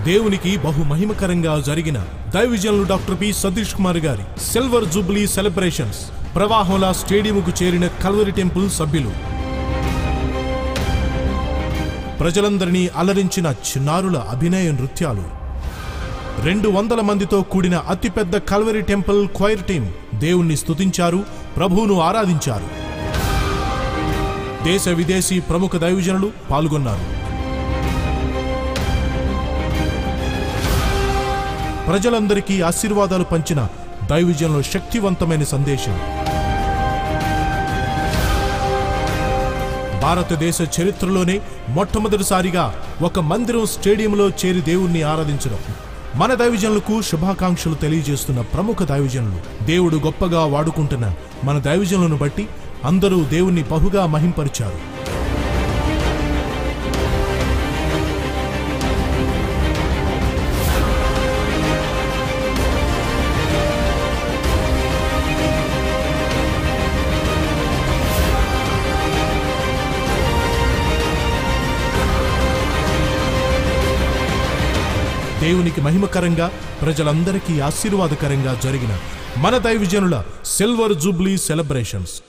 దేవునికి బహు మహిమకరంగా జరిగిన దైవజనులు డాక్టర్ పి సతీష్ కుమార్ గారి సిల్వర్ జూబ్లీ సెలబ్రేషన్స్ ప్రవాహంలా స్టేడియంకు చేరిన కల్వరి టెంపుల్ సభ్యులు ప్రజలందరినీ అలరించిన చిన్నారుల అభినయ నృత్యాలు రెండు వందల మందితో కూడిన అతిపెద్ద కల్వరి టెంపుల్ క్వైర్ టీం దేవుణ్ణి స్తుతించారు ప్రభువును ఆరాధించారు దేశ విదేశీ ప్రముఖ దైవజనులు పాల్గొన్నారు ప్రజలందరికీ ఆశీర్వాదాలు పంచిన దైవజనుల శక్తివంతమైన సందేశం భారతదేశ చరిత్రలోనే మొట్టమొదటిసారిగా ఒక మందిరం స్టేడియంలో చేరి దేవుణ్ణి ఆరాధించడం మన దైవజనులకు శుభాకాంక్షలు తెలియజేస్తున్న ప్రముఖ దైవజనులు దేవుడు గొప్పగా వాడుకుంటున్న మన దైవజనులను బట్టి అందరూ దేవుణ్ణి బహుగా మహింపరిచారు దేవునికి మహిమకరంగా ప్రజలందరికీ ఆశీర్వాదకరంగా జరిగిన మన దైవజనుల సిల్వర్ జూబ్లీ సెలబ్రేషన్స్